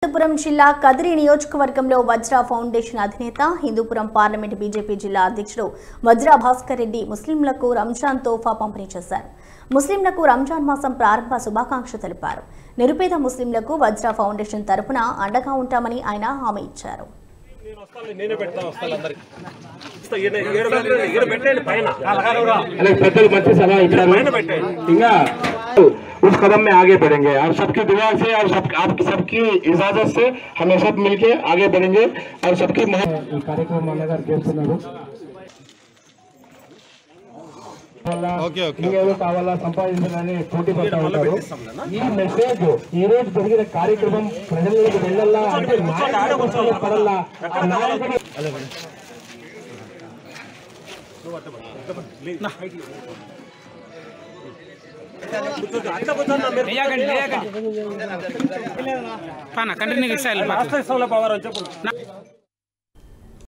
హిందూపురం జిల్లా కదిరి నియోజకవర్గంలో వజ్రా ఫౌండేషన్ అధినేత హిందూపురం పార్లమెంట్ బీజేపీ జిల్లా అధ్యక్షుడు వజ్రా భాస్కర్ రెడ్డి ముస్లింలకు రంజాన్ తోఫా పంపిణీ చేశారు ముస్లింలకు రంజాన్ మాసం ప్రారంభ శుభాకాంక్షలు తెలిపారు నిరుపేద ముస్లింలకు వజ్రా ఫౌండేషన్ తరపున అండగా ఉంటామని ఆయన హామీ ఇచ్చారు నేను వస్తాను నేనే పెడతా వస్తాను అందరికి ఇస్తా, ఈడ- ఈడ పెట్టండి, ఈడ పెట్టండి పైన अलग पेट्रोल मंत्री सभा इतना मैंने बैठे। इंगा उस कदम में आगे बढ़ेंगे और सबकी दुआ से और सब आप सबकी इजाजत से हमें सब मिलके आगे बढ़ेंगे और सबकी కార్యక్రమం అన్నగారు చేస్తున్నారు ఇంకేదో కావాలా సంపాదించాలని పోటీ పడతా ఉంటారు ఈ మెసేజ్ ఈ రోజు జరిగిన కార్యక్రమం ప్రజలకు వెళ్ళాలా అంటే నాయకుడు పడల్లా ఆ నాయకుడు లేకండి లేకండి పన్న కంటిన్యూ ఇస్తాను రాష్ట్ర ఇస్తాంలో పవర్ అని చెప్పు